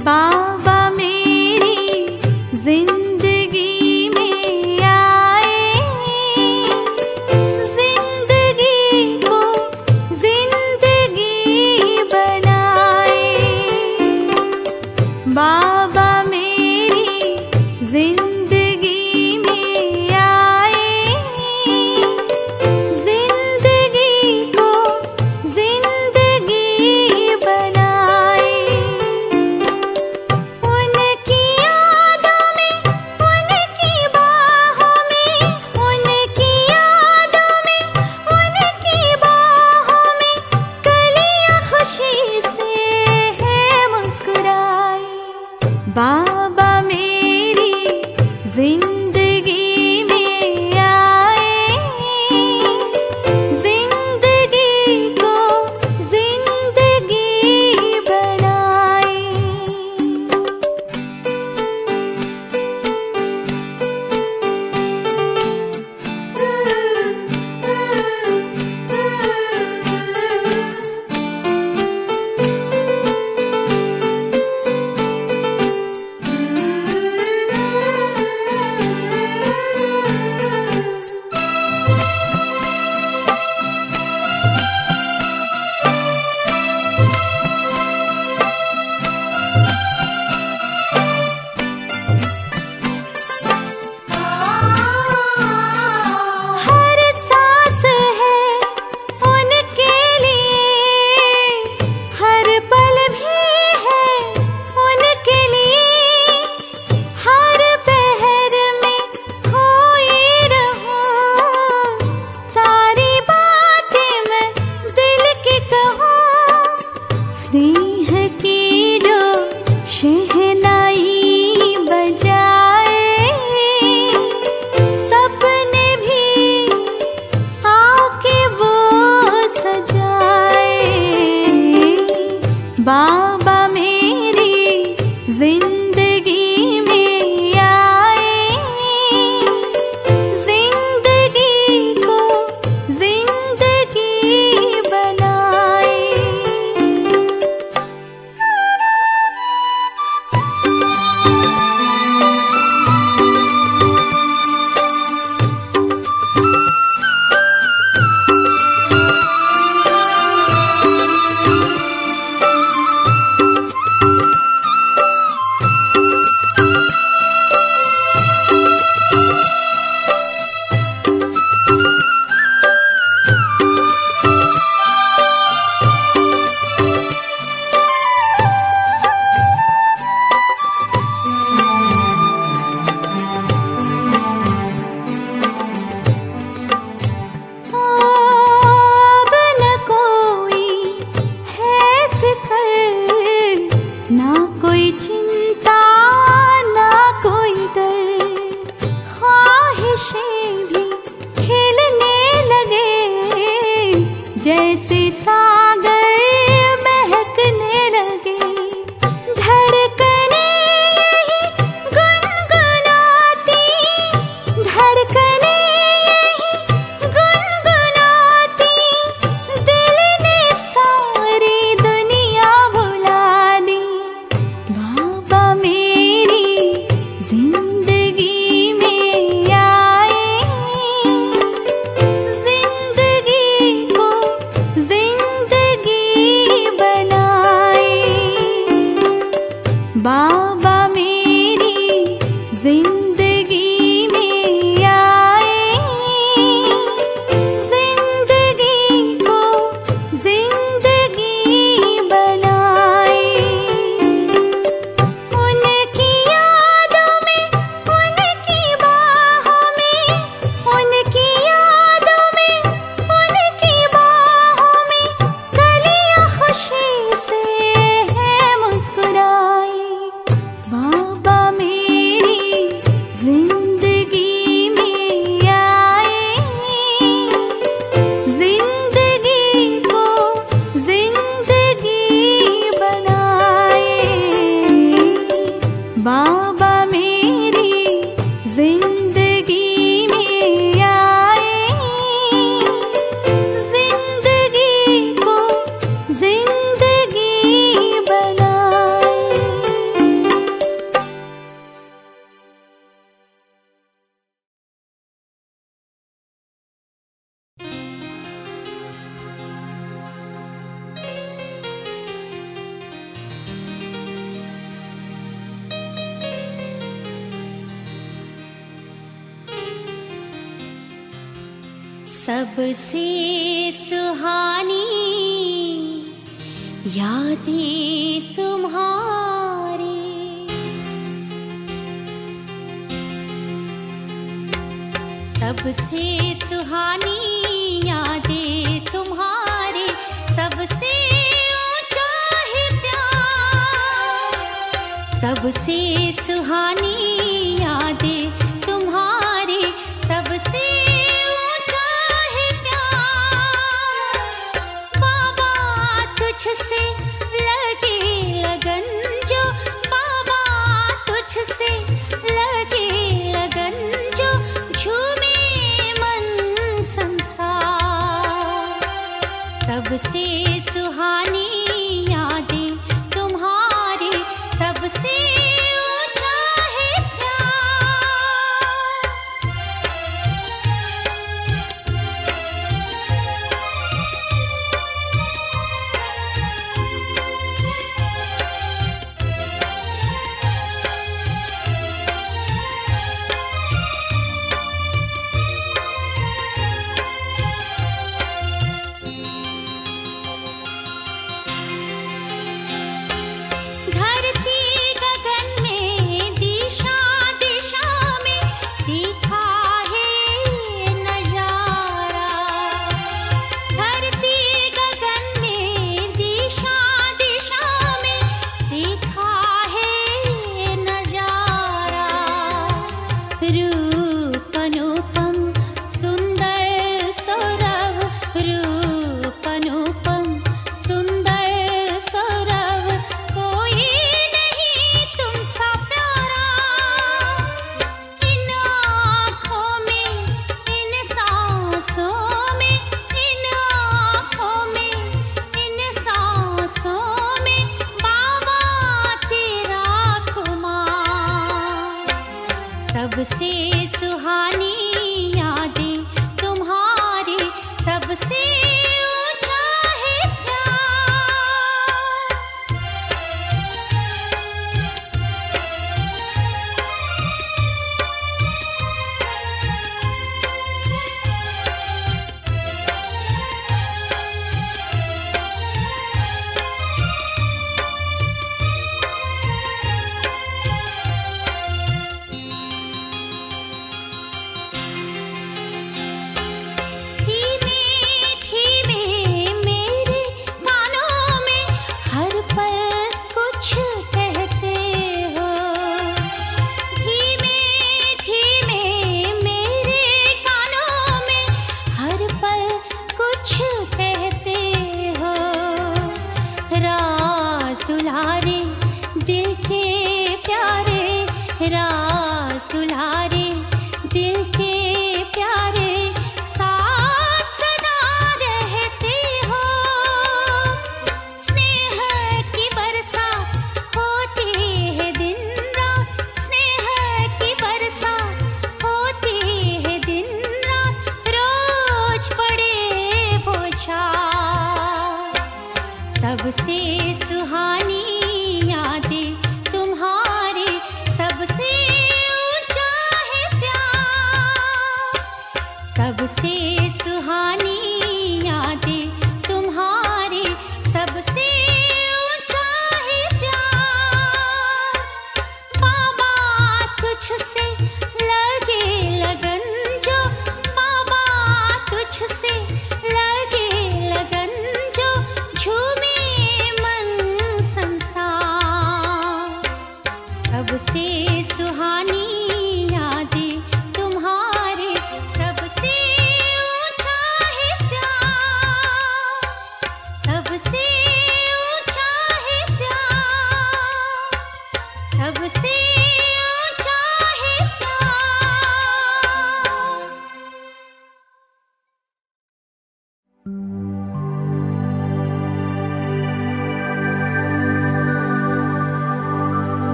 बाबा मेरी जिंदगी में आए जिंदगी को जिंदगी बनाए बाबा मेरी जिंदगी में आए जिंदगी को जिंदगी बनाए उनकी यादों में उनकी बाहों में उनकी यादों में उनकी बाहों में कलियां खुशी से है मुस्कुराई सबसे सुहानी यादें तुम्हारी सबसे सुहानी यादें तुम्हारे सबसे ऊंचा है प्यार सबसे सुहानी यादें तुम्हारे सबसे ऊंचा है प्यार बाबा तुझसे लगे लगन जो बाबा तुझसे लगे लगन जो झूमे मन संसार सबसे सुहानी यादें तुम्हारे सबसे ऊंचा है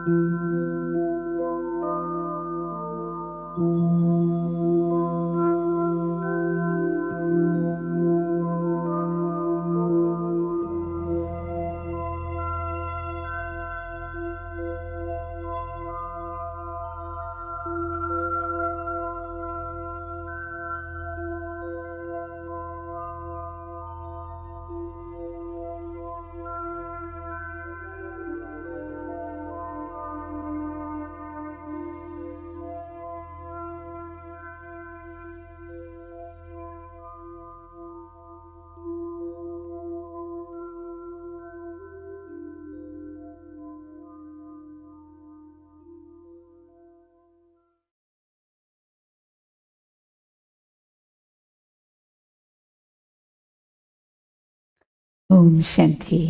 ഓം ശാന്തി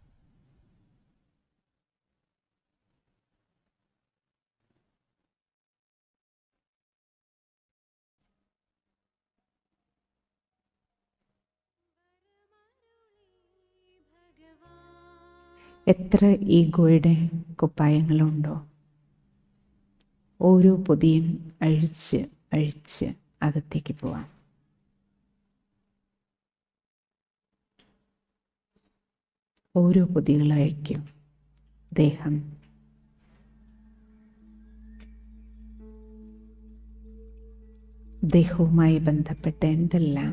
എത്ര ഈഗോയുടെ കുപ്പായങ്ങളുണ്ടോ ഓരോ പൊതിയും അഴിച്ച് അഴിച്ച് അകത്തേക്ക് പോവാം ഓരോ പൊതികൾ അഴിക്കും ദേഹം ദേഹവുമായി ബന്ധപ്പെട്ട എന്തെല്ലാം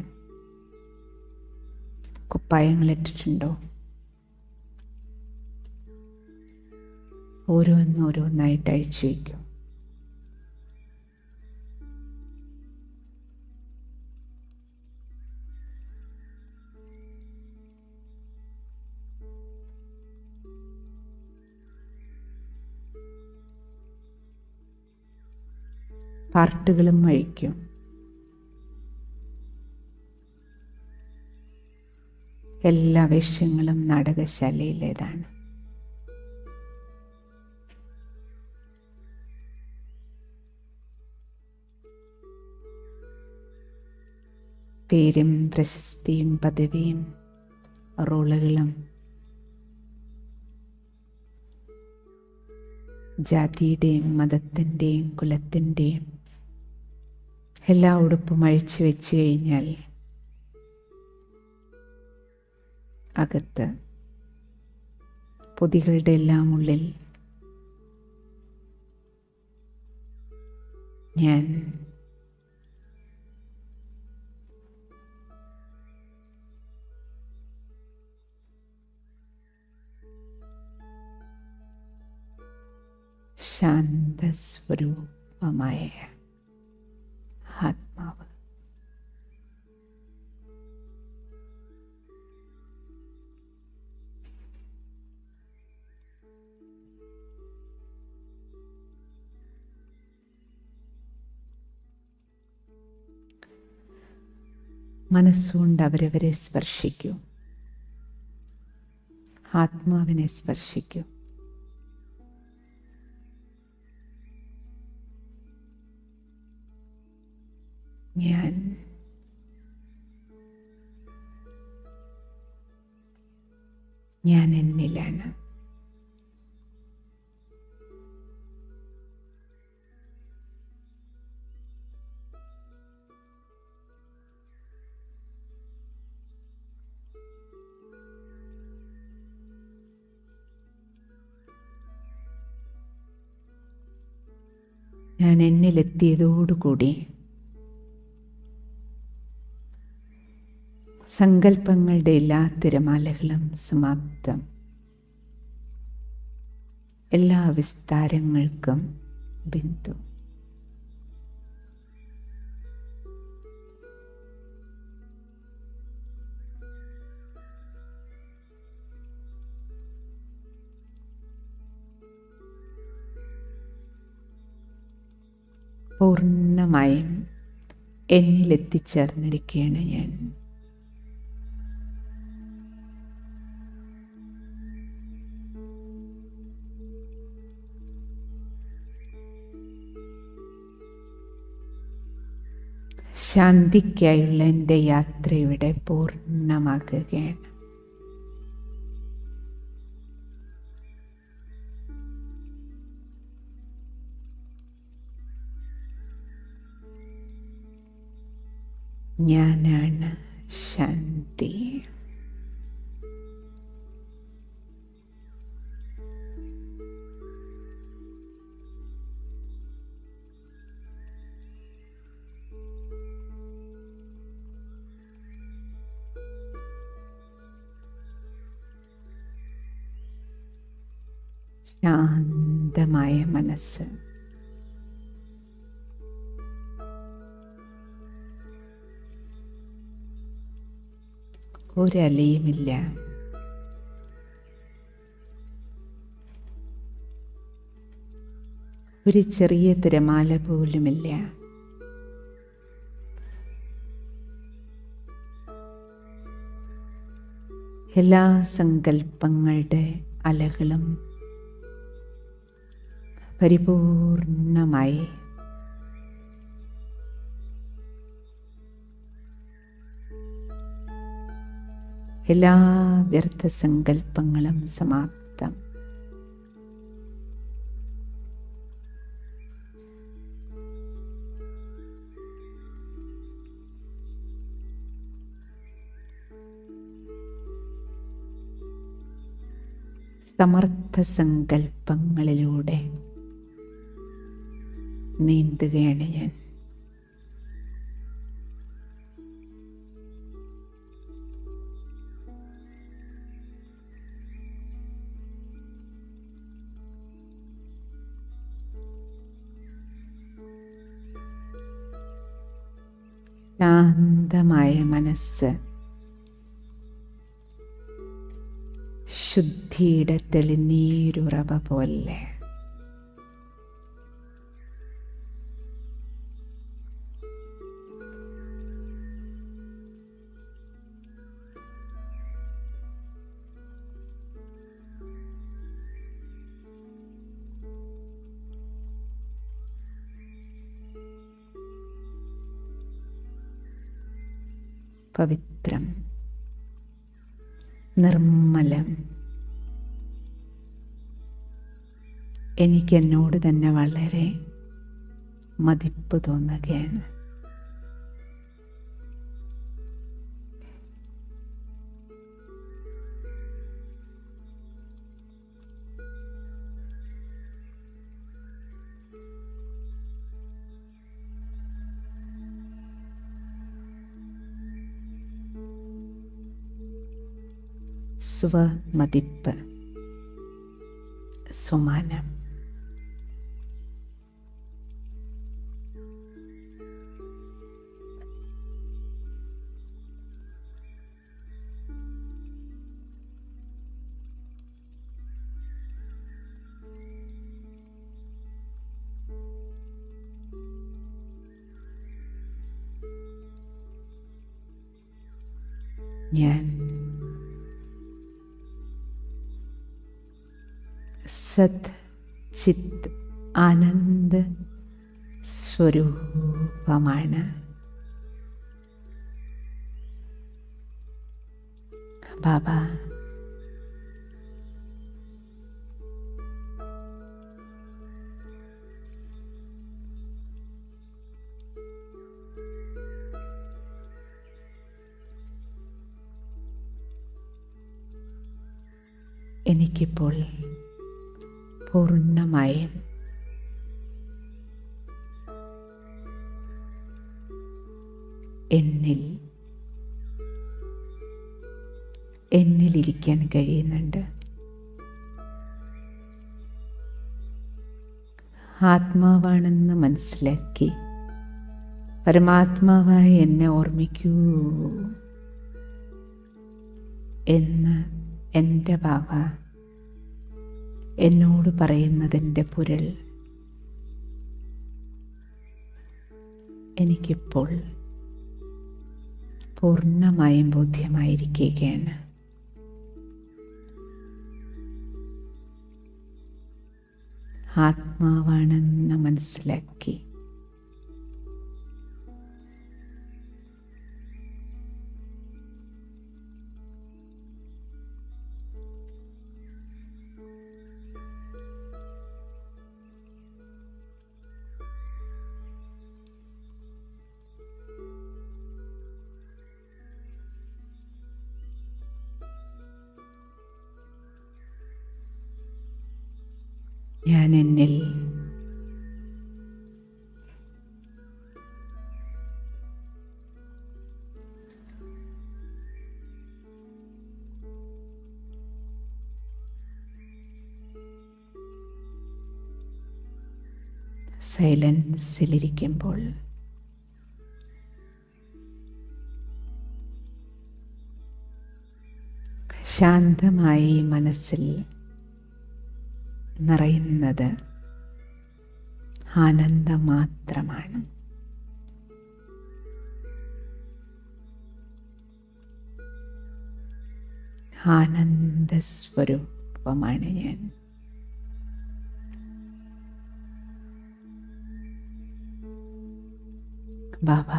കുപ്പായങ്ങളിട്ടിട്ടുണ്ടോ ഓരോന്നോരോന്നായിട്ട് അഴിച്ചു വയ്ക്കും പാർട്ടുകളും അഴിക്കും എല്ലാ വിഷയങ്ങളും നാടകശാലയിലേതാണ് പേരും പ്രശസ്തിയും പദവിയും റോളുകളും ജാതിയുടെയും മതത്തിൻ്റെയും കുലത്തിൻ്റെയും എല്ലാ ഉടുപ്പും അഴിച്ചു വെച്ച് കഴിഞ്ഞാൽ അകത്ത് പൊതികളുടെ എല്ലാം ഉള്ളിൽ ഞാൻ ശാന്തസ്വരൂപമായ ആത്മാവ് മനസ്സുകൊണ്ട് അവരവരെ സ്പർശിക്കൂ ആത്മാവിനെ സ്പർശിക്കൂ ഞാൻ ഞാൻ എന്നിലാണ് ഞാൻ എന്നിലെത്തിയതോടുകൂടി സങ്കല്പങ്ങളുടെ എല്ലാ തിരമാലകളും സമാപ്തം എല്ലാ വിസ്താരങ്ങൾക്കും ബിന്ദു പൂർണ്ണമായും എന്നിലെത്തിച്ചേർന്നിരിക്കുകയാണ് ഞാൻ ശാന്തിക്കായുള്ള എൻ്റെ യാത്ര ഇവിടെ പൂർണ്ണമാകുകയാണ് ഞാനാണ് ശാന്തി ശാന്തമായ മനസ്സ് ഒരലയുമില്ല ഒരു ചെറിയ തിരമാല പോലുമില്ല എല്ലാ സങ്കല്പങ്ങളുടെ അലകളും പരിപൂർണമായി എല്ലാ വ്യർത്ഥ സങ്കല്പങ്ങളും സമാപ്തം സമർത്ഥ സങ്കല്പങ്ങളിലൂടെ നീന്തുകയാണ് ഞാൻ ശാന്തമായ മനസ്സ് ശുദ്ധിയുടെ തെളിനീരുറവ പോലെ പവിത്രം നിർമ്മലം എനിക്ക് എന്നോട് തന്നെ വളരെ മതിപ്പ് തോന്നുകയാണ് സ്വമതിപ്പ് സുമാനം ഞാൻ സത് ചിത് ആനന്ദ് സ്വരൂപമാണ് ബാബ എനിക്കിപ്പോൾ പൂർണ്ണമായും എന്നിൽ എന്നിലിരിക്കാൻ കഴിയുന്നുണ്ട് ആത്മാവാണെന്ന് മനസ്സിലാക്കി പരമാത്മാവായി എന്നെ ഓർമ്മിക്കൂ എന്ന് എൻ്റെ ബാബ എന്നോട് പറയുന്നതിൻ്റെ പുരൾ എനിക്കിപ്പോൾ പൂർണ്ണമായും ബോധ്യമായിരിക്കുകയാണ് ആത്മാവാണെന്ന് മനസ്സിലാക്കി ഞാൻ എന്നിൽ സൈലൻസിലിരിക്കുമ്പോൾ ശാന്തമായി മനസ്സിൽ നിറയുന്നത് ആനന്ദം മാത്രമാണ് ആനന്ദസ്വരൂപമാണ് ഞാൻ ബാബ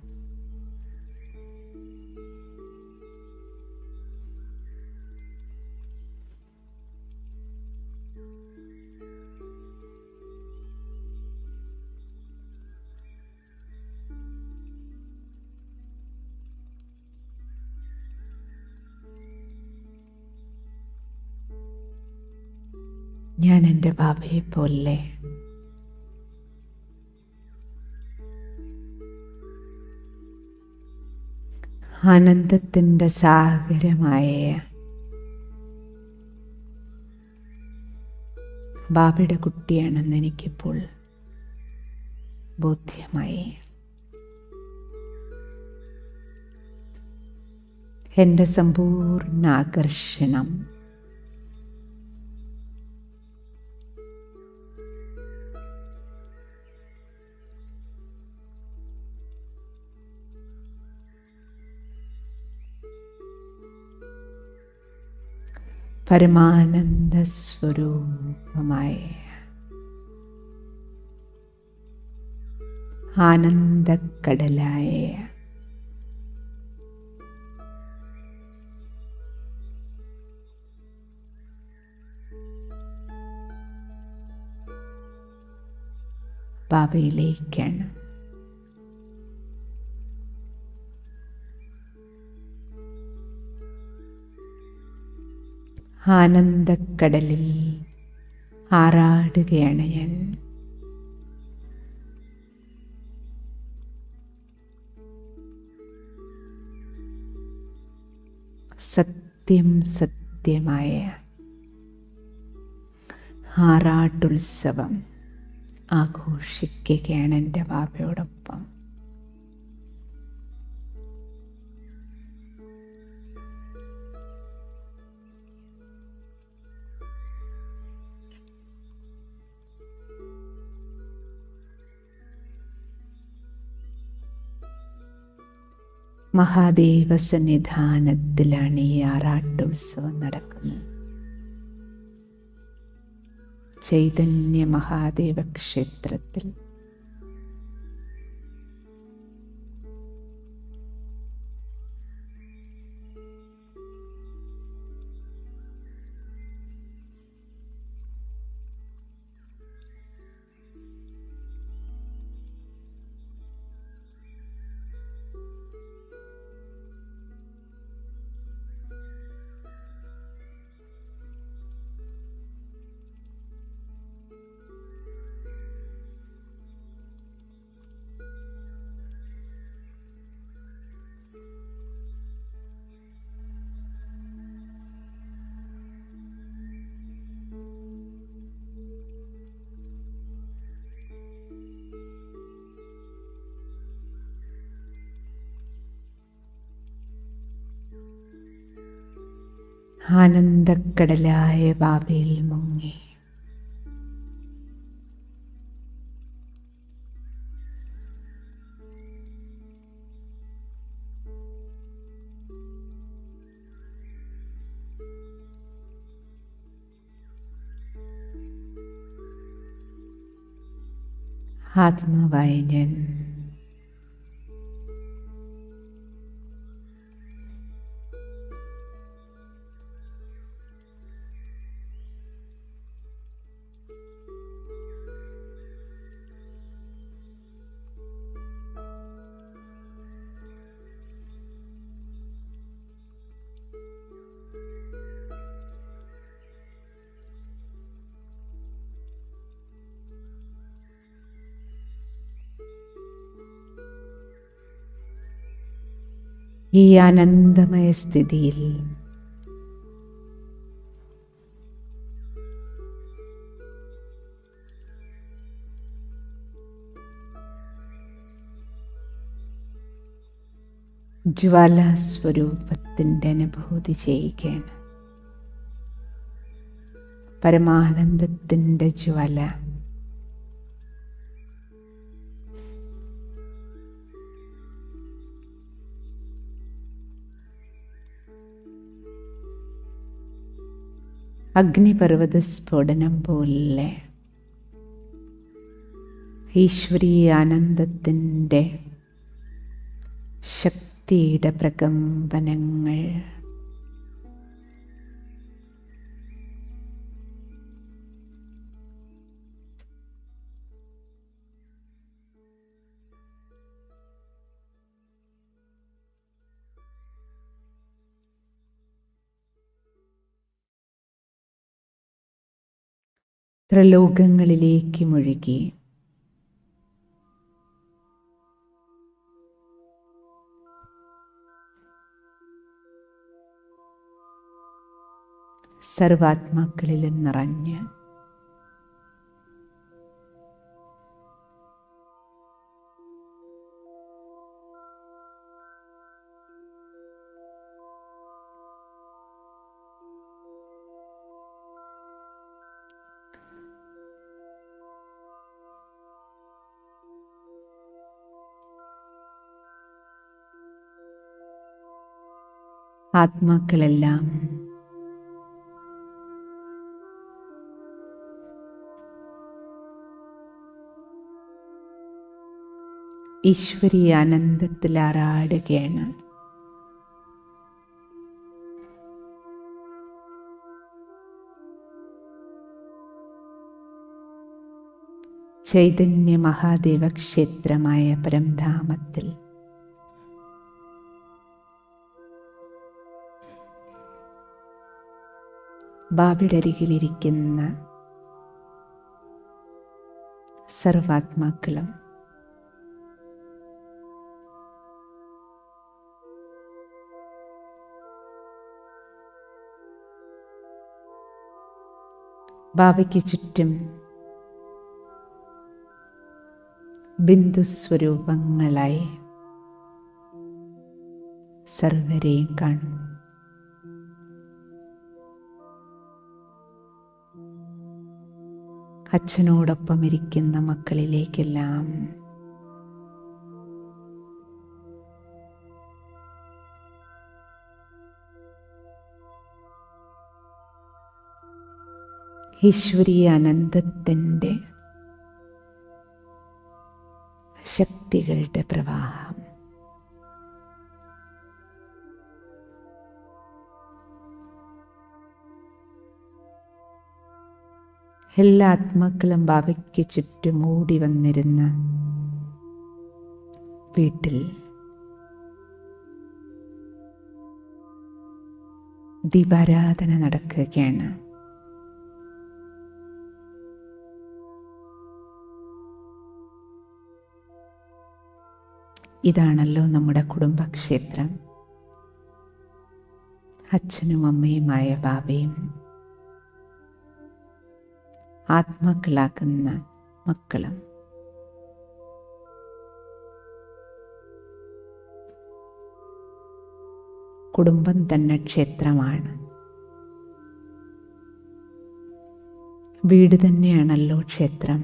ഞാൻ എൻ്റെ ബാബയെ പോലെ ആനന്ദത്തിൻ്റെ സാഗരമായ ബാബയുടെ കുട്ടിയാണെന്ന് എനിക്കിപ്പോൾ ബോധ്യമായി എൻ്റെ സമ്പൂർണ്ണ ആകർഷണം പരമാനന്ദ സ്വരൂപമായ ആനന്ദക്കടലായ ബാബയിലേക്കാണ് ആനന്ദക്കടലിൽ ആറാടുകയാണ് ഞാൻ സത്യം സത്യമായ ആറാട്ടുത്സവം ആഘോഷിക്കുകയാണ് എൻ്റെ ബാബയോടൊപ്പം മഹാദേവ സന്നിധാനത്തിലാണ് ഈ ആറാട്ടുത്സവം നടക്കുന്നത് ചൈതന്യ മഹാദേവ ക്ഷേത്രത്തിൽ ആനന്ദക്കടലായ ബാബയിൽ മുങ്ങി ആത്മാവായ ഞാൻ ഈ ആനന്ദമയ സ്ഥിതിയിൽ ജ്വാലാസ്വരൂപത്തിൻ്റെ അനുഭൂതി ചെയ്യുകയാണ് പരമാനന്ദത്തിൻ്റെ ജ്വാല അഗ്നിപർവ്വത സ്ഫോടനം പോലെ ഈശ്വരീയ ആനന്ദത്തിൻ്റെ ശക്തിയുടെ പ്രകമ്പനങ്ങൾ ത്രിലോകങ്ങളിലേക്ക് മുഴുകി സർവാത്മാക്കളിൽ നിറഞ്ഞ് ആത്മാക്കളെല്ലാം ഈശ്വരീയ ആനന്ദത്തിൽ ആറാടുകയാണ് ചൈതന്യ മഹാദേവ ക്ഷേത്രമായ പരംധാമത്തിൽ ബാബിയുടെ അരികിലിരിക്കുന്ന സർവാത്മാക്കളും ബാബയ്ക്ക് ചുറ്റും ബിന്ദുസ്വരൂപങ്ങളായി സർവരെയും കാണും അച്ഛനോടൊപ്പം ഇരിക്കുന്ന മക്കളിലേക്കെല്ലാം ഈശ്വരീയ അനന്തത്തിൻ്റെ ശക്തികളുടെ പ്രവാഹം എല്ലാ ആത്മാക്കളും ബാബയ്ക്ക് ചുറ്റും ഓടി വന്നിരുന്ന വീട്ടിൽ ദീപാരാധന നടക്കുകയാണ് ഇതാണല്ലോ നമ്മുടെ കുടുംബക്ഷേത്രം അച്ഛനും അമ്മയുമായ ബാബയും ആത്മാക്കളാക്കുന്ന മക്കളും കുടുംബം തന്നെ ക്ഷേത്രമാണ് വീട് തന്നെയാണല്ലോ ക്ഷേത്രം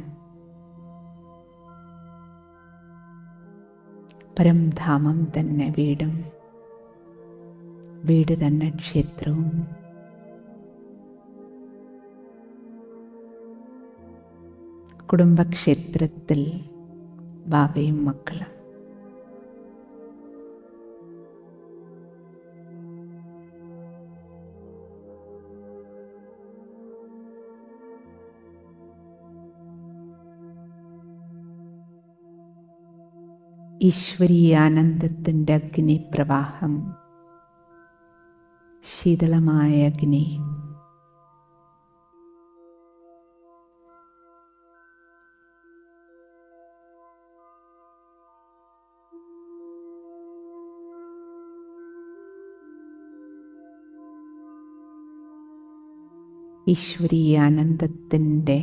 പരംധാമം തന്നെ വീടും വീട് തന്നെ ക്ഷേത്രവും കുടുംബക്ഷേത്രത്തിൽ ബാബയും മക്കളും ഈശ്വരീയാനന്ദത്തിൻ്റെ അഗ്നിപ്രവാഹം ശീതളമായ അഗ്നി ഈശ്വരീയ ആനന്ദത്തിൻ്റെ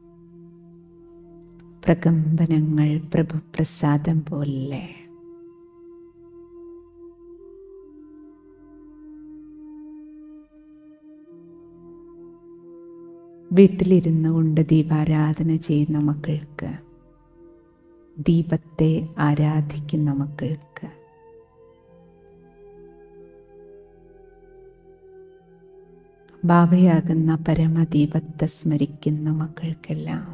പ്രകമ്പനങ്ങൾ പ്രഭുപ്രസാദം പോലെ വീട്ടിലിരുന്നു കൊണ്ട് ദീപാരാധന ചെയ്യുന്ന മക്കൾക്ക് ദീപത്തെ ആരാധിക്കുന്ന മക്കൾക്ക് ബാബയാകുന്ന പരമദീപത്തെ സ്മരിക്കുന്ന മക്കൾക്കെല്ലാം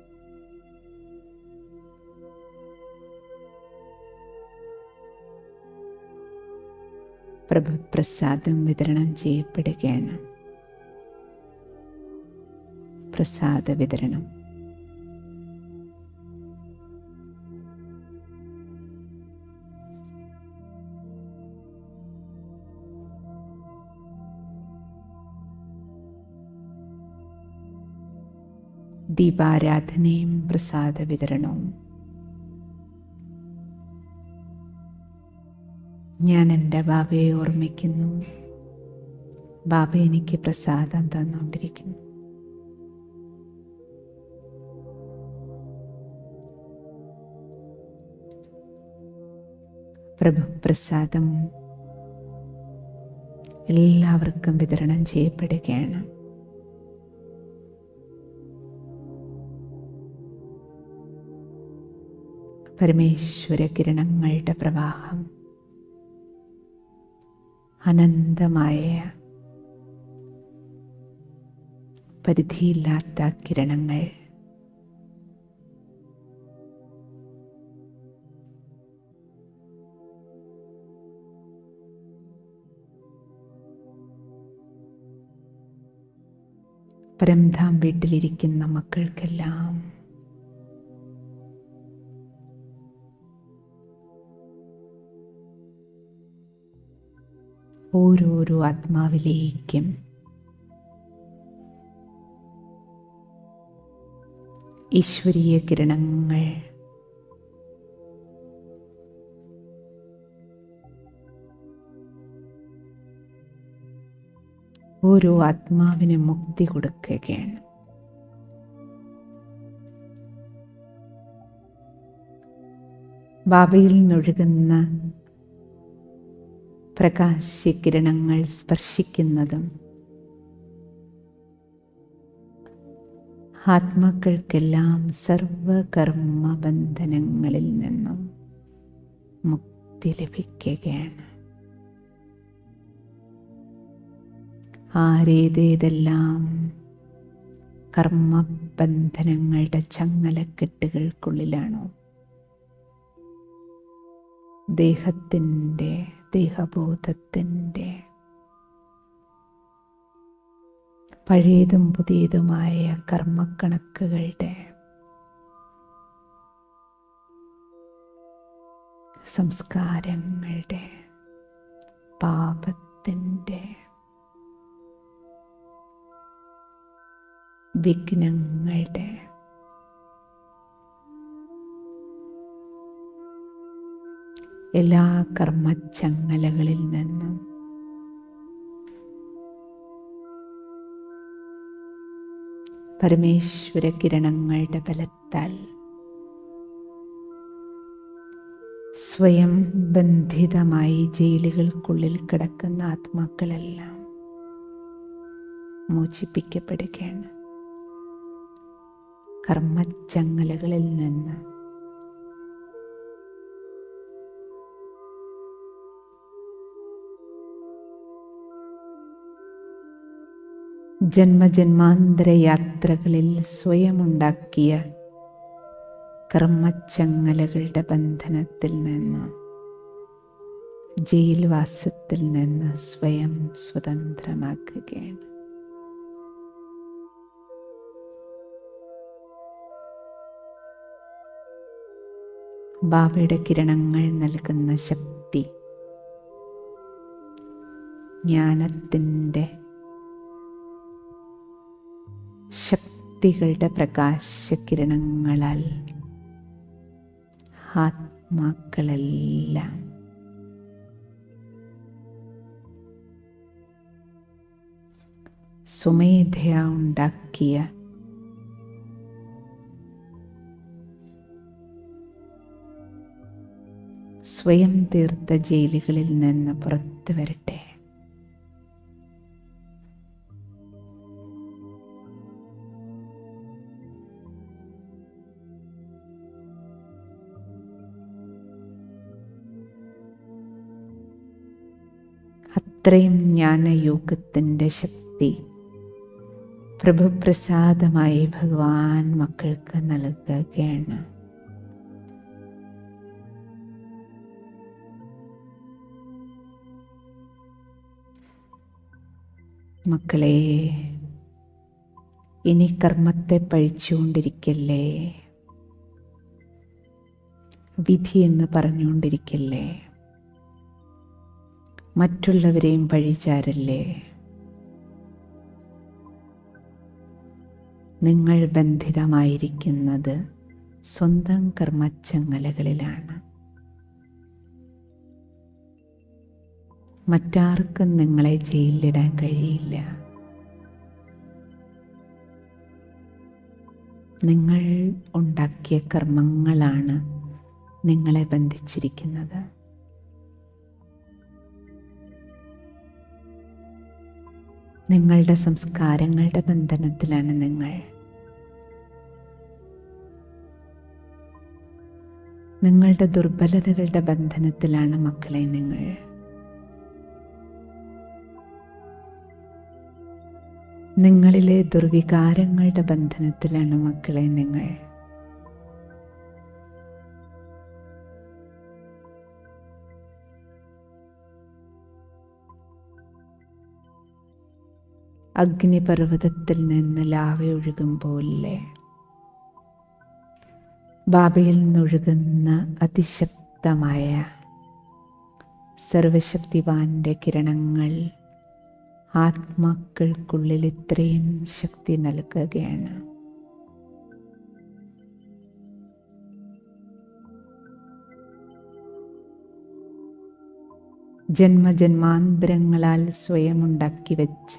പ്രഭുപ്രസാദം വിതരണം ചെയ്യപ്പെടുകയാണ് പ്രസാദ വിതരണം ദീപാരാധനയും പ്രസാദ വിതരണവും ഞാൻ എൻ്റെ ബാബയെ ഓർമ്മിക്കുന്നു ബാബ എനിക്ക് പ്രസാദം തന്നുകൊണ്ടിരിക്കുന്നു പ്രഭു പ്രസാദം എല്ലാവർക്കും വിതരണം ചെയ്യപ്പെടുകയാണ് പരമേശ്വര കിരണങ്ങളുടെ പ്രവാഹം അനന്തമായ പരിധിയില്ലാത്ത കിരണങ്ങൾ പരംധാം വീട്ടിലിരിക്കുന്ന മക്കൾക്കെല്ലാം ഓരോരോ ആത്മാവിലേക്കും ഈശ്വരീയ കിരണങ്ങൾ ഓരോ ആത്മാവിന് മുക്തി കൊടുക്കുകയാണ് ബാബയിൽ നിന്നൊഴുകുന്ന പ്രകാശകിരണങ്ങൾ സ്പർശിക്കുന്നതും ആത്മാക്കൾക്കെല്ലാം സർവകർമ്മ ബന്ധനങ്ങളിൽ നിന്നും മുക്തി ലഭിക്കുകയാണ് ആരേതേതെല്ലാം കർമ്മബന്ധനങ്ങളുടെ ചങ്ങലക്കെട്ടുകൾക്കുള്ളിലാണോ ദേഹത്തിൻ്റെ ദേഹബോധത്തിൻ്റെ പഴയതും പുതിയതുമായ കർമ്മക്കണക്കുകളുടെ സംസ്കാരങ്ങളുടെ പാപത്തിൻ്റെ വിഘ്നങ്ങളുടെ എല്ലാ കർമ്മച്ചങ്ങലകളിൽ നിന്നും പരമേശ്വര കിരണങ്ങളുടെ ബലത്താൽ സ്വയം ബന്ധിതമായി ജയിലുകൾക്കുള്ളിൽ കിടക്കുന്ന ആത്മാക്കളെല്ലാം മോചിപ്പിക്കപ്പെടുകയാണ് കർമ്മച്ചങ്ങലകളിൽ നിന്ന് ജന്മജന്മാന്തര യാത്രകളിൽ സ്വയമുണ്ടാക്കിയ കർമ്മച്ചങ്ങലകളുടെ ബന്ധനത്തിൽ നിന്ന് ജയിൽവാസത്തിൽ നിന്ന് സ്വയം സ്വതന്ത്രമാക്കുകയാണ് ബാബയുടെ കിരണങ്ങൾ നൽകുന്ന ശക്തി ജ്ഞാനത്തിൻ്റെ ശക്തികളുടെ പ്രകാശകിരണങ്ങളാൽ ആത്മാക്കളെല്ലാം സ്വമേധയാ ഉണ്ടാക്കിയ സ്വയം തീർത്ത ജയിലുകളിൽ നിന്ന് പുറത്തു വരട്ടെ അത്രയും ജ്ഞാനയോഗത്തിൻ്റെ ശക്തി പ്രഭുപ്രസാദമായി ഭഗവാൻ മക്കൾക്ക് നൽകുകയാണ് മക്കളെ ഇനി കർമ്മത്തെ പഴിച്ചുകൊണ്ടിരിക്കല്ലേ വിധി എന്ന് പറഞ്ഞുകൊണ്ടിരിക്കല്ലേ മറ്റുള്ളവരെയും പഴിചാരല്ലേ നിങ്ങൾ ബന്ധിതമായിരിക്കുന്നത് സ്വന്തം കർമ്മച്ചങ്ങലകളിലാണ് മറ്റാർക്കും നിങ്ങളെ ജയിലിലിടാൻ കഴിയില്ല നിങ്ങൾ ഉണ്ടാക്കിയ കർമ്മങ്ങളാണ് നിങ്ങളെ ബന്ധിച്ചിരിക്കുന്നത് നിങ്ങളുടെ സംസ്കാരങ്ങളുടെ ബന്ധനത്തിലാണ് നിങ്ങൾ നിങ്ങളുടെ ദുർബലതകളുടെ ബന്ധനത്തിലാണ് മക്കളെ നിങ്ങൾ നിങ്ങളിലെ ദുർവികാരങ്ങളുടെ ബന്ധനത്തിലാണ് മക്കളെ നിങ്ങൾ അഗ്നിപർവ്വതത്തിൽ നിന്ന് ലാവ ഒഴുകും പോലെ ബാബയിൽ നിന്നൊഴുകുന്ന അതിശക്തമായ സർവശക്തിവാന്റെ കിരണങ്ങൾ ആത്മാക്കൾക്കുള്ളിൽ ഇത്രയും ശക്തി നൽകുകയാണ് ജന്മജന്മാന്തരങ്ങളാൽ സ്വയം ഉണ്ടാക്കി വെച്ച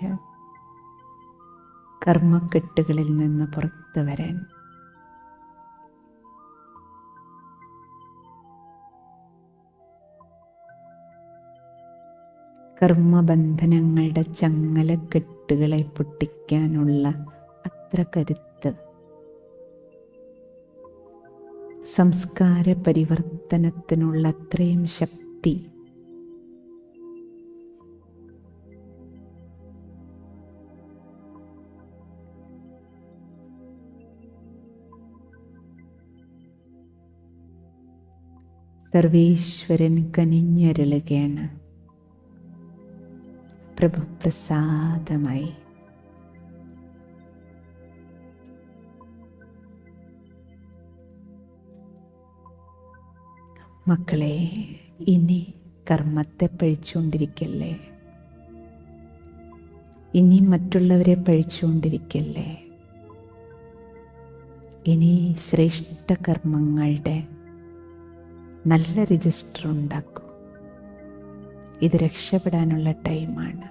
കർമ്മക്കെട്ടുകളിൽ നിന്ന് പുറത്തു വരാൻ കർമ്മബന്ധനങ്ങളുടെ ചങ്ങലക്കെട്ടുകളെ പൊട്ടിക്കാനുള്ള അത്ര കരുത്ത് സംസ്കാര പരിവർത്തനത്തിനുള്ള അത്രയും ശക്തി സർവീശ്വരൻ കനിഞ്ഞരുളുകയാണ് പ്രഭുപ്രസാദമായി മക്കളെ ഇനി കർമ്മത്തെ പഴിച്ചുകൊണ്ടിരിക്കല്ലേ ഇനി മറ്റുള്ളവരെ പഴിച്ചുകൊണ്ടിരിക്കല്ലേ ഇനി ശ്രേഷ്ഠ കർമ്മങ്ങളുടെ നല്ല രജിസ്റ്റർ ഉണ്ടാക്കും ഇത് രക്ഷപ്പെടാനുള്ള ടൈമാണ്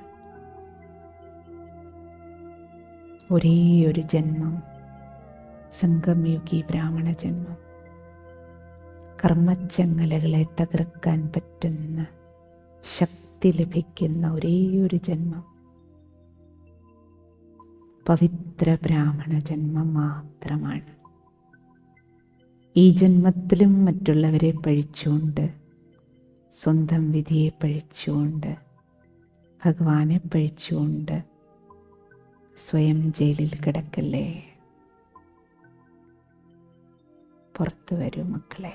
ഒരേ ഒരു ജന്മം സംഗമയുഗി ബ്രാഹ്മണ ജന്മം കർമ്മച്ചങ്ങലകളെ തകർക്കാൻ പറ്റുന്ന ശക്തി ലഭിക്കുന്ന ഒരേ ഒരു ജന്മം പവിത്ര ബ്രാഹ്മണ ജന്മം മാത്രമാണ് ഈ ജന്മത്തിലും മറ്റുള്ളവരെ പഴിച്ചുകൊണ്ട് സ്വന്തം വിധിയെ പഴിച്ചുകൊണ്ട് ഭഗവാനെ പഴിച്ചുകൊണ്ട് സ്വയം ജയിലിൽ കിടക്കല്ലേ പുറത്തു വരൂ മക്കളെ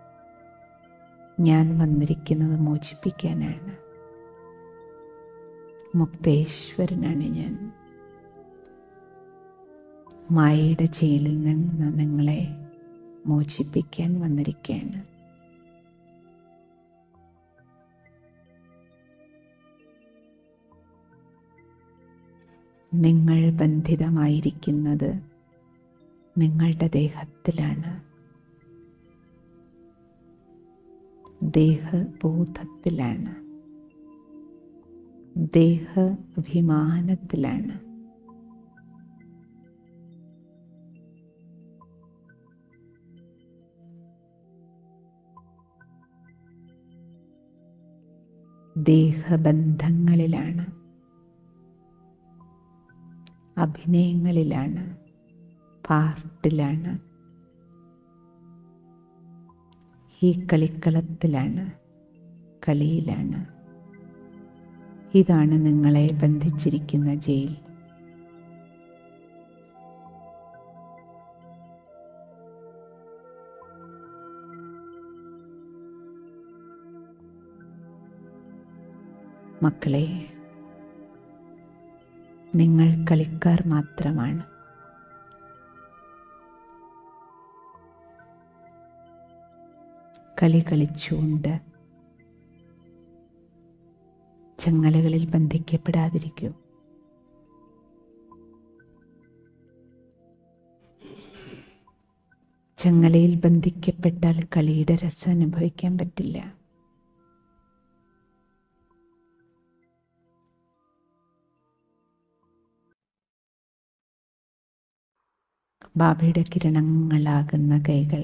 ഞാൻ വന്നിരിക്കുന്നത് മോചിപ്പിക്കാനാണ് മുക്തേശ്വരനാണ് ഞാൻ മായയുടെ ജയിലിൽ നിന്ന് നിങ്ങളെ മോചിപ്പിക്കാൻ വന്നിരിക്കുകയാണ് നിങ്ങൾ ബന്ധിതമായിരിക്കുന്നത് നിങ്ങളുടെ ദേഹത്തിലാണ് ദേഹബോധത്തിലാണ് ദേഹ അഭിമാനത്തിലാണ് ദേഹബന്ധങ്ങളിലാണ് അഭിനയങ്ങളിലാണ് പാർട്ടിലാണ് ഈ കളിക്കളത്തിലാണ് കളിയിലാണ് ഇതാണ് നിങ്ങളെ ബന്ധിച്ചിരിക്കുന്ന ജയിൽ മക്കളെ നിങ്ങൾ കളിക്കാർ മാത്രമാണ് കളി കളിച്ചുകൊണ്ട് ചങ്ങലകളിൽ ബന്ധിക്കപ്പെടാതിരിക്കൂ ചങ്ങലയിൽ ബന്ധിക്കപ്പെട്ടാൽ കളിയുടെ രസം അനുഭവിക്കാൻ പറ്റില്ല ബാബയുടെ കിരണങ്ങളാകുന്ന കൈകൾ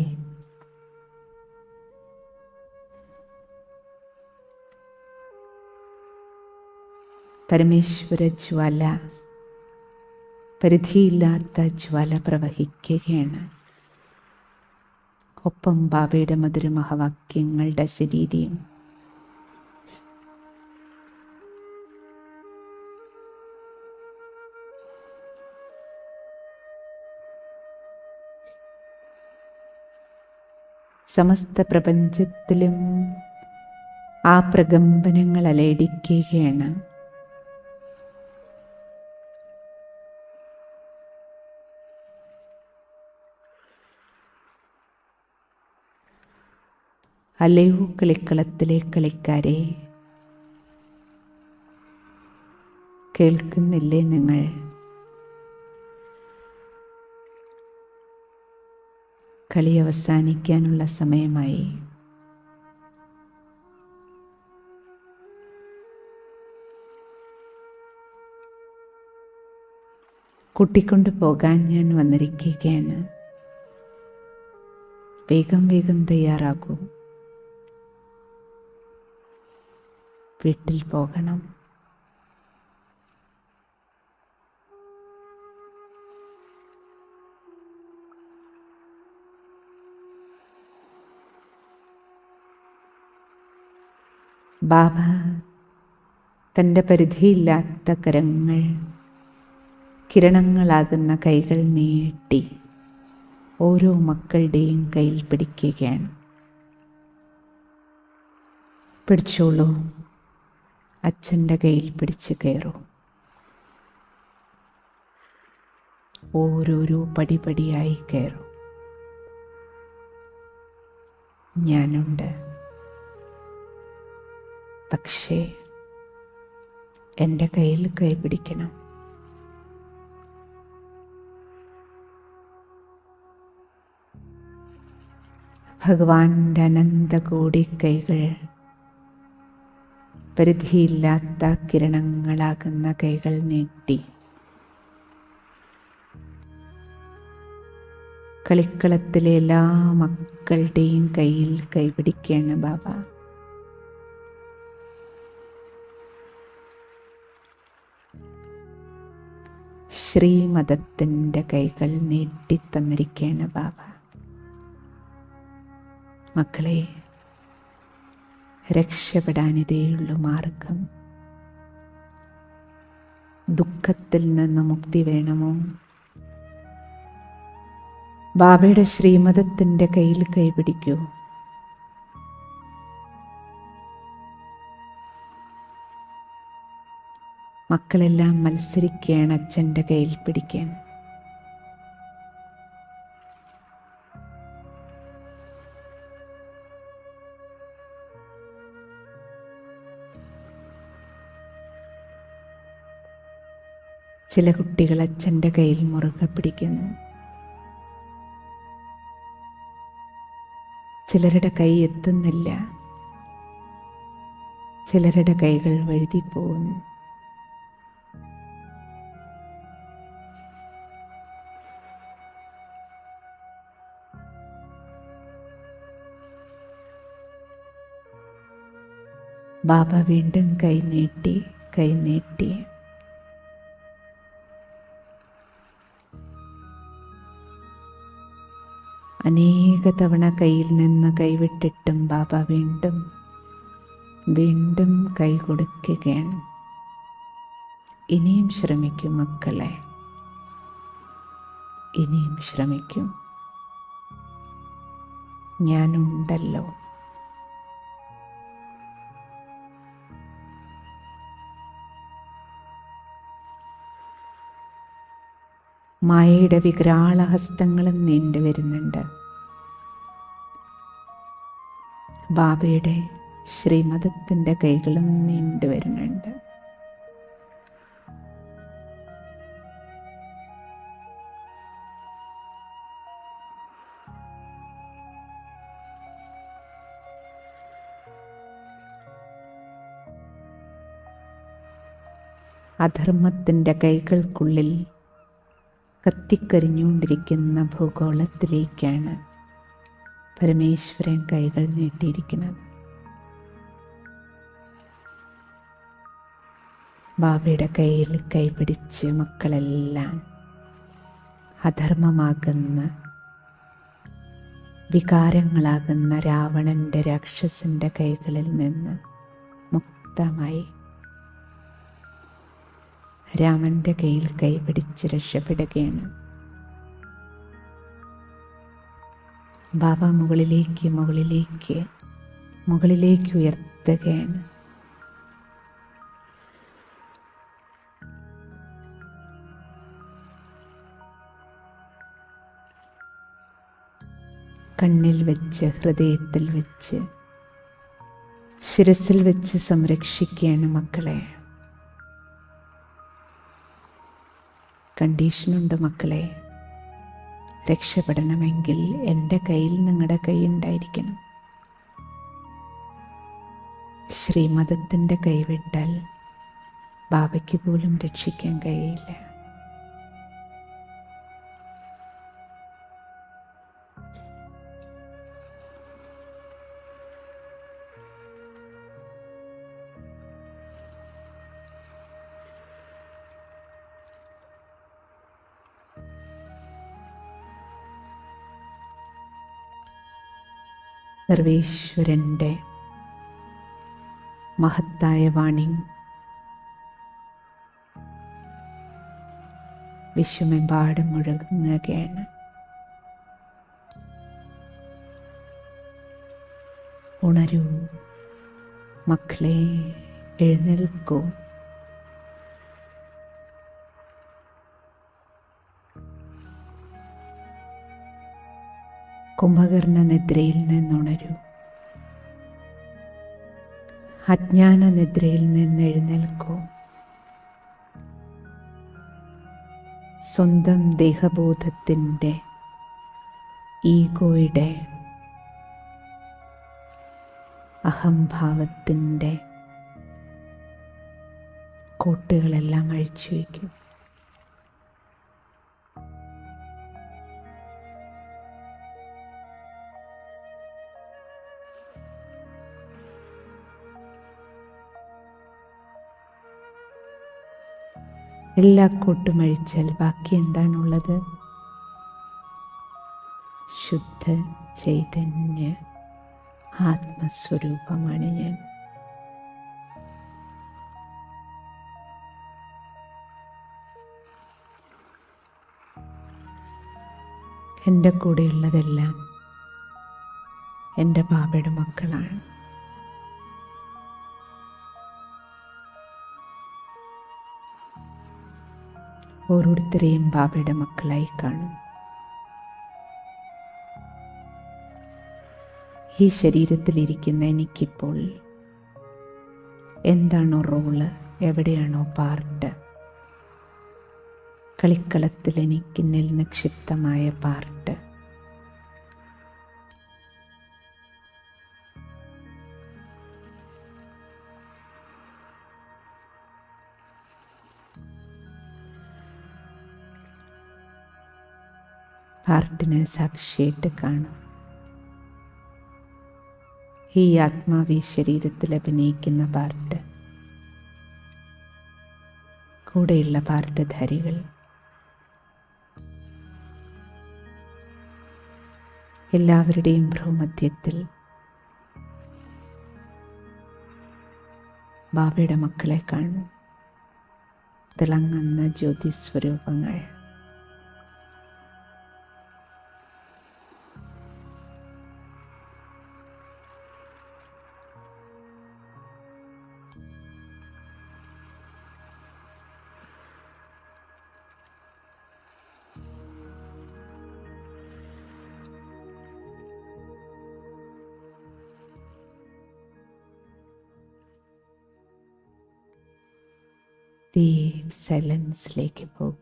പരമേശ്വര ജ്വാല പരിധിയില്ലാത്ത ജ്വാല പ്രവഹിക്കുകയാണ് ഒപ്പം ബാബയുടെ മധുരമഹവാക്യങ്ങളുടെ ശരീരം സമസ്ത പ്രപഞ്ചത്തിലും ആ പ്രകമ്പനങ്ങൾ അലയടിക്കുകയാണ് അലയൂ കളിക്കളത്തിലെ കളിക്കാരെ കേൾക്കുന്നില്ലേ നിങ്ങൾ കളി അവസാനിക്കാനുള്ള സമയമായി കൂട്ടിക്കൊണ്ടു പോകാൻ ഞാൻ വന്നിരിക്കുകയാണ് വേഗം വേഗം തയ്യാറാകൂ വീട്ടിൽ പോകണം ബാബ തൻ്റെ പരിധിയില്ലാത്ത കരങ്ങൾ കിരണങ്ങളാകുന്ന കൈകൾ നീട്ടി ഓരോ മക്കളുടെയും കയ്യിൽ പിടിക്കുകയാണ് പിടിച്ചോളൂ അച്ഛൻ്റെ കയ്യിൽ പിടിച്ച് കയറൂ ഓരോരോ പടിപടിയായി കയറും ഞാനുണ്ട് പക്ഷേ എൻ്റെ കയ്യിൽ കൈ പിടിക്കണം ഭഗവാന്റെ അനന്തകോടി കൈകൾ പരിധിയില്ലാത്ത കിരണങ്ങളാകുന്ന കൈകൾ നീട്ടി കളിക്കളത്തിലെ എല്ലാ മക്കളുടെയും കയ്യിൽ കൈപിടിക്കുകയാണ് ബാബ ശ്രീമതത്തിൻ്റെ കൈകൾ നീട്ടിത്തന്നിരിക്കുകയാണ് ബാബ മക്കളെ രക്ഷപ്പെടാനിതേയുള്ളൂ മാർഗം ദുഃഖത്തിൽ നിന്ന് മുക്തി വേണമോ ബാബയുടെ ശ്രീമതത്തിൻ്റെ കയ്യിൽ കൈപിടിക്കൂ മക്കളെല്ലാം മത്സരിക്കുകയാണ് അച്ഛൻ്റെ കയ്യിൽ പിടിക്കാൻ ചില കുട്ടികൾ അച്ഛൻ്റെ കയ്യിൽ മുറുകെ പിടിക്കുന്നു ചിലരുടെ കൈ എത്തുന്നില്ല ചിലരുടെ കൈകൾ വഴുതിപ്പോകുന്നു ബാബ വീണ്ടും കൈ നീട്ടി കൈ നീട്ടി അനേക തവണ കയ്യിൽ നിന്ന് കൈവിട്ടിട്ടും ബാബ വീണ്ടും വീണ്ടും കൈ കൊടുക്കുകയാണ് ഇനിയും ശ്രമിക്കും മക്കളെ ഇനിയും ശ്രമിക്കും ഞാനുണ്ടല്ലോ മായയുടെ വികരാള ഹസ്തങ്ങളും നീണ്ടു വരുന്നുണ്ട് ബാബയുടെ ശ്രീമതത്തിൻ്റെ കൈകളും നീണ്ടു വരുന്നുണ്ട് അധർമ്മത്തിൻ്റെ കൈകൾക്കുള്ളിൽ കത്തിക്കരിഞ്ഞുകൊണ്ടിരിക്കുന്ന ഭൂഗോളത്തിലേക്കാണ് പരമേശ്വരൻ കൈകൾ നീട്ടിയിരിക്കുന്നത് ബാബയുടെ കയ്യിൽ കൈപിടിച്ച് മക്കളെല്ലാം അധർമ്മമാകുന്ന വികാരങ്ങളാകുന്ന രാവണൻ്റെ രാക്ഷസൻ്റെ കൈകളിൽ നിന്ന് മുക്തമായി രാമൻ്റെ കയ്യിൽ കൈപിടിച്ച് രക്ഷപ്പെടുകയാണ് ബാബ മുകളിലേക്ക് മുകളിലേക്ക് മുകളിലേക്ക് ഉയർത്തുകയാണ് കണ്ണിൽ വെച്ച് ഹൃദയത്തിൽ വെച്ച് ശിരസിൽ വെച്ച് സംരക്ഷിക്കുകയാണ് മക്കളെ കണ്ടീഷനുണ്ട് മക്കളെ രക്ഷപ്പെടണമെങ്കിൽ എൻ്റെ കയ്യിൽ നിങ്ങളുടെ കൈ ഉണ്ടായിരിക്കണം ശ്രീമതത്തിൻ്റെ കൈവിട്ടാൽ ബാബയ്ക്ക് പോലും രക്ഷിക്കാൻ കഴിയില്ല സർവേശ്വരൻ്റെ മഹത്തായ വാണി വിശ്വമെമ്പാടും മുഴങ്ങുകയാണ് ഉണരൂ മക്കളെ എഴുന്നേൽക്കൂ കുംഭകർണ നിദ്രയിൽ നിന്നുണരൂ അജ്ഞാന നിദ്രയിൽ നിന്ന് എഴുന്നേൽക്കൂ സ്വന്തം ദേഹബോധത്തിൻ്റെ ഈഗോയുടെ അഹംഭാവത്തിൻ്റെ കോട്ടുകളെല്ലാം അഴിച്ചു വയ്ക്കും എല്ലാ കൂട്ടും അഴിച്ചാൽ ബാക്കി എന്താണുള്ളത് ശുദ്ധ ചൈതന്യ ആത്മസ്വരൂപമാണ് ഞാൻ എൻ്റെ കൂടെയുള്ളതെല്ലാം എൻ്റെ ബാബയുടെ മക്കളാണ് ഓരോരുത്തരെയും ബാബയുടെ മക്കളായി കാണും ഈ ശരീരത്തിലിരിക്കുന്ന എനിക്കിപ്പോൾ എന്താണോ റോള് എവിടെയാണോ പാർട്ട് കളിക്കളത്തിൽ എനിക്കിന്നിൽ നിക്ഷിപ്തമായ പാർട്ട് പാർട്ടിനെ സാക്ഷിയായിട്ട് കാണും ഈ ആത്മാവി ശരീരത്തിൽ അഭിനയിക്കുന്ന പാർട്ട് കൂടെയുള്ള പാർട്ടധാരികൾ എല്ലാവരുടെയും ഭ്രൂമധ്യത്തിൽ ബാബയുടെ മക്കളെ കാണും തിളങ്ങുന്ന ജ്യോതിസ്വരൂപങ്ങൾ ഡീപ് സൈലൻസിലേക്ക് പോകും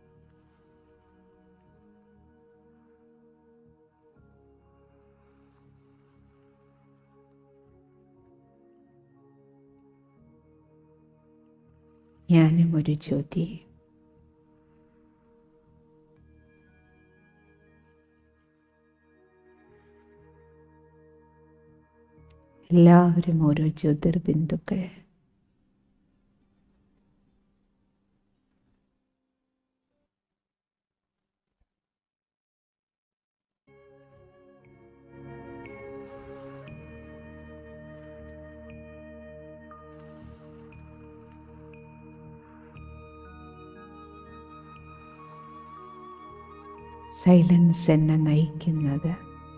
ഞാനും ഒരു ജ്യോതി എല്ലാവരും ഓരോ ജ്യോതിർബിന്ദുക്കൾ സൈലൻസ് എന്നെ നയിക്കുന്നത്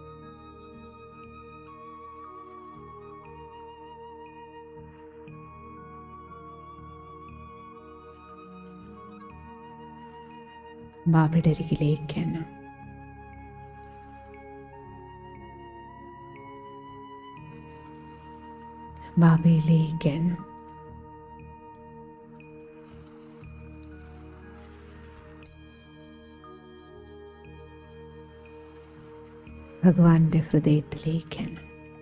ബാബയുടെ അരികിലേക്കാണ് ബാബയിലേക്കാണ് ഭഗവാന്റെ ഹൃദയത്തിലേക്കാണ്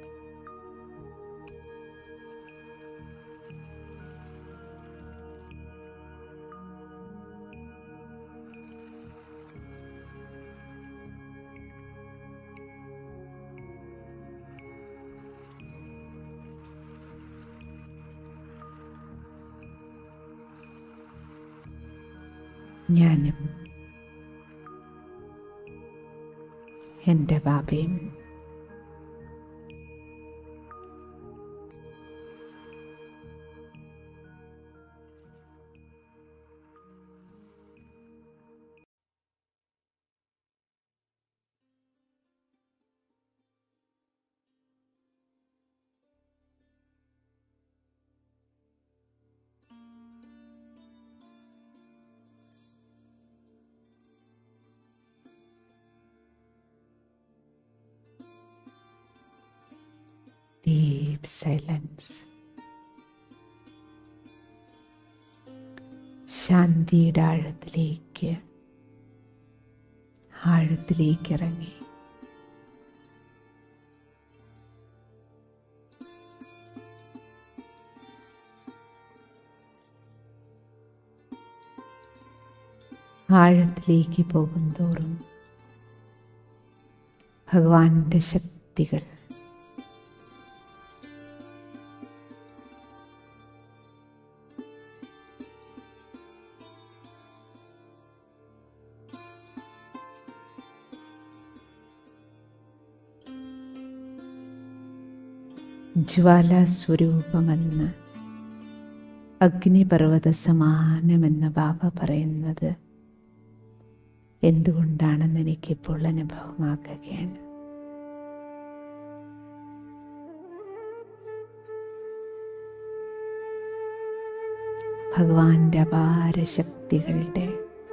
ഞാനും എൻ്റെ ബാബയും ഡീപ് സൈലൻസ് ശാന്തിയുടെ ആഴത്തിലേക്ക് ആഴത്തിലേക്ക് ഇറങ്ങി ആഴത്തിലേക്ക് പോകുന്തോറും ഭഗവാന്റെ ശക്തികൾ ജ്വാലാസ്വരൂപമെന്ന് അഗ്നിപർവ്വത സമാനമെന്ന് ബാബ പറയുന്നത് എന്തുകൊണ്ടാണെന്ന് എനിക്കിപ്പോൾ അനുഭവമാക്കുകയാണ് ഭഗവാന്റെ അപാര ശക്തികളുടെ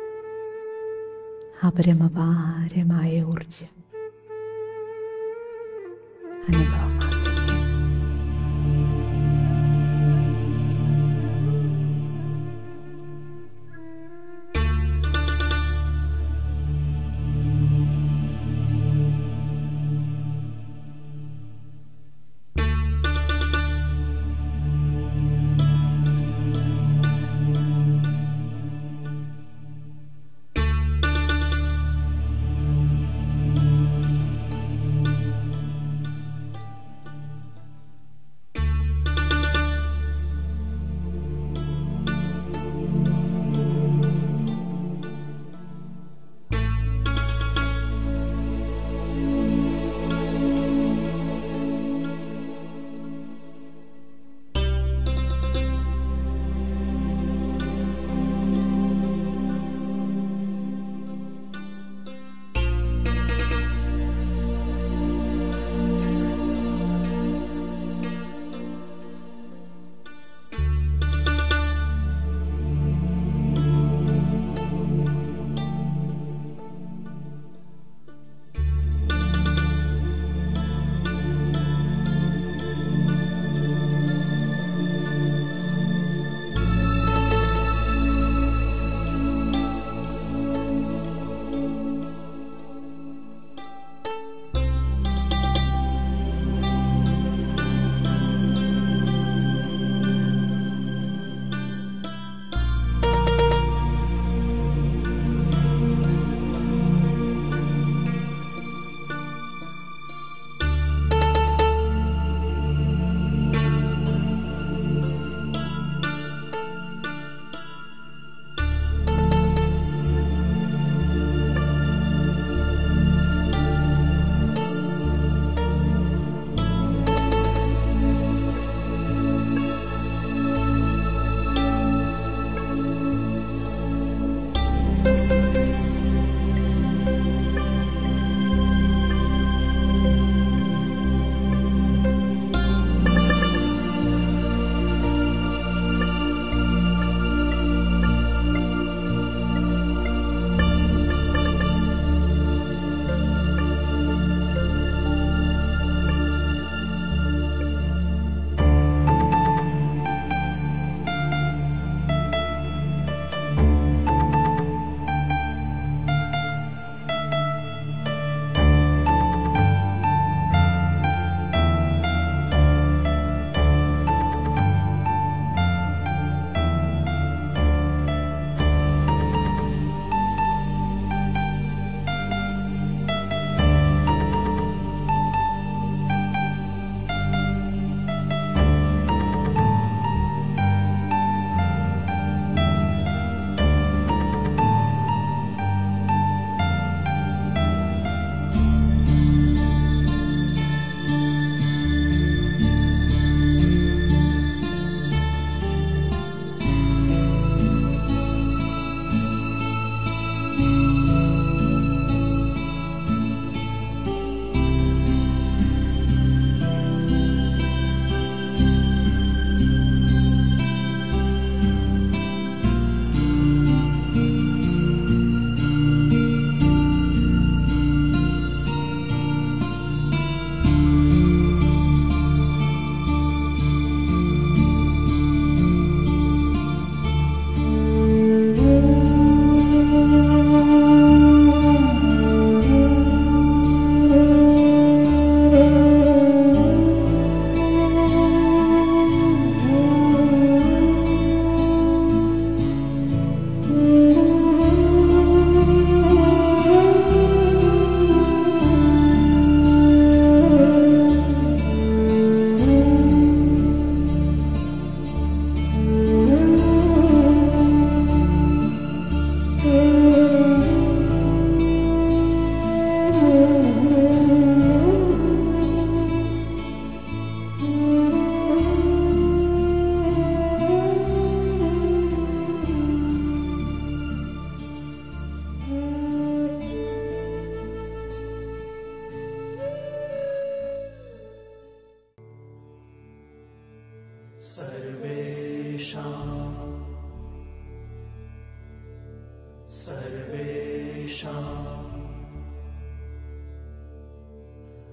അപരമപാരമായ ഊർജം അനുഭവമാക്കുക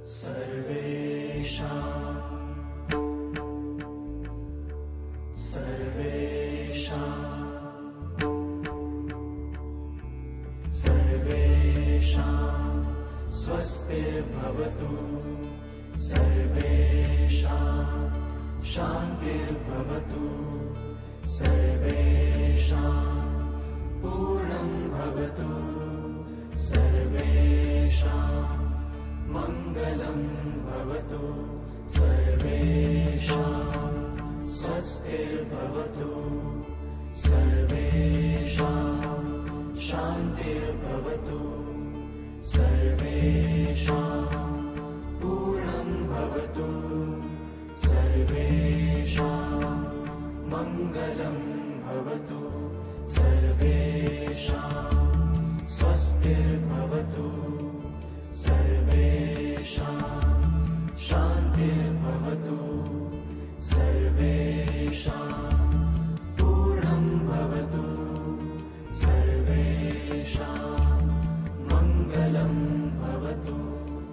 स्वस्तिर्भवतु सर्वेषां शान्तिर्भवतु सर्वेषां पूर्णं भवतु सर्वेषां मङ्गलं भवतु सर्वेषां स्वस्तिर्भवतु सर्वेषां शान्तिर्भवतु सर्वेषां पूर्णं भवतु सर्वेषां मङ्गलं भवतु सर्वेषां स्वस्तिर्भवतु सर्वेषां शान्तिर्भवतु सर्वेषां पूर्णं भवतु सर्वेषां मङ्गलं भवतु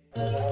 ॐ